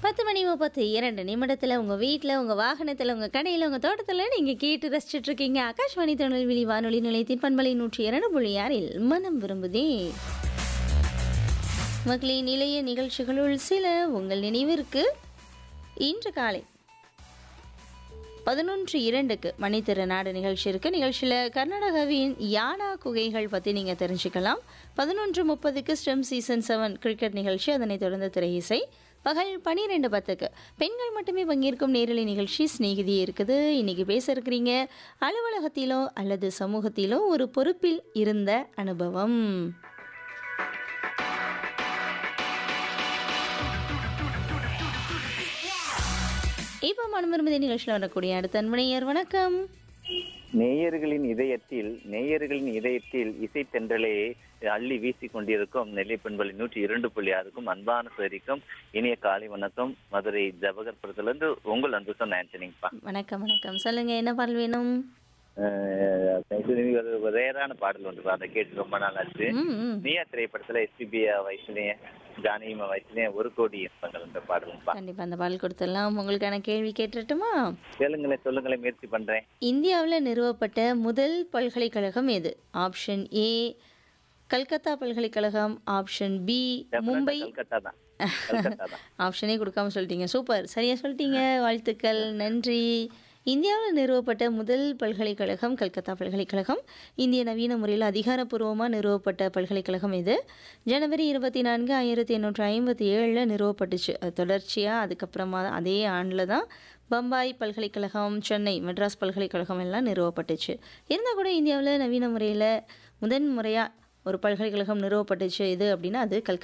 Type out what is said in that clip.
பத்து மணி முப்பத்து இரண்டு நிமிடத்தில் உங்கள் வீட்டில் உங்கள் வாகனத்தில் உங்கள் கடையில் உங்கள் தோட்டத்தில் நீங்கள் கேட்டு ரசிச்சுட்டு இருக்கீங்க ஆகாஷ்வாணி திருநெல்வேலி வானொலி நிலையத்தின் பண்பலை நூற்றி இரண்டு புள்ளி ஆறில் மனம் விரும்புதே மக்களின் நிலைய நிகழ்ச்சிகளுள் சில உங்கள் நினைவிற்கு இன்று காலை பதினொன்று இரண்டுக்கு மணித்திருநாடு நிகழ்ச்சி இருக்குது நிகழ்ச்சியில் கர்நாடகாவின் யானா குகைகள் பற்றி நீங்கள் தெரிஞ்சுக்கலாம் பதினொன்று முப்பதுக்கு ஸ்டெம் சீசன் செவன் கிரிக்கெட் நிகழ்ச்சி அதனைத் தொடர்ந்து திரை இசை பகல் பன்னிரெண்டு பத்துக்கு பெண்கள் மட்டுமே பங்கேற்கும் நேரலை நிகழ்ச்சி சிநேகிதி இருக்குது இன்னைக்கு பேச இருக்கிறீங்க அலுவலகத்திலோ அல்லது சமூகத்திலோ ஒரு பொறுப்பில் இருந்த அனுபவம் இப்போ மனம் விரும்புதே நிகழ்ச்சியில் வரக்கூடிய அடுத்த அன்பனையர் வணக்கம் நேயர்களின் இதயத்தில் நேயர்களின் இதயத்தில் இசை தென்றலே அள்ளி வீசி கொண்டிருக்கும் நெல்லை பண்பலை நூற்றி இரண்டு புள்ளி ஆறுக்கும் அன்பான சரிக்கும் இனிய காலை வணக்கம் மதுரை ஜவகர்புரத்துல இருந்து உங்கள் அன்பு சொன்ன ஆண்டனிங்கப்பா வணக்கம் வணக்கம் சொல்லுங்க என்ன பாடல் வேணும் அஹ் இது ஒரு ரேரான பாடல் ஒன்று அதை கேட்டு ரொம்ப நாள் ஆச்சு ம், ம். நீயா திரைப்படத்துல எஸ்பிபி வயசுலயே ஜானகிமா வயசுலயே ஒரு கோடி இன்பங்கள் என்ற பாடலுங்கப்பா கண்டிப்பா அந்த பாடல் கொடுத்துடலாம் உங்களுக்கான கேள்வி கேட்டுட்டுமா கேளுங்களேன் சொல்லுங்களேன் முயற்சி பண்றேன் இந்தியாவில் நிறுவப்பட்ட முதல் பல்கலைக்கழகம் எது ஆப்ஷன் ஏ கல்கத்தா பல்கலைக்கழகம் ஆப்ஷன் பி மும்பை கல்கத்தா தான் கல்கத்தா தான் ஆப்ஷனே கொடுக்காம சொல்லிட்டீங்க சூப்பர் சரியா சொல்லிட்டீங்க வாழ்த்துக்கள் நன்றி இந்தியாவில் நிறுவப்பட்ட முதல் பல்கலைக்கழகம் கல்கத்தா பல்கலைக்கழகம் இந்திய நவீன முறையில் அதிகாரப்பூர்வமாக நிறுவப்பட்ட பல்கலைக்கழகம் இது ஜனவரி இருபத்தி நான்கு ஆயிரத்தி எண்ணூற்றி ஐம்பத்தி ஏழில் நிறுவப்பட்டுச்சு அது தொடர்ச்சியாக அதுக்கப்புறமா அதே ஆண்டில் தான் பம்பாய் பல்கலைக்கழகம் சென்னை மெட்ராஸ் பல்கலைக்கழகம் எல்லாம் நிறுவப்பட்டுச்சு இருந்தால் கூட இந்தியாவில் நவீன முறையில் முதன் முறையாக ஒரு பல்கலைக்கழகம் நிறுவப்பட்டுச்சு இது அப்படின்னா அது கல்கத்தா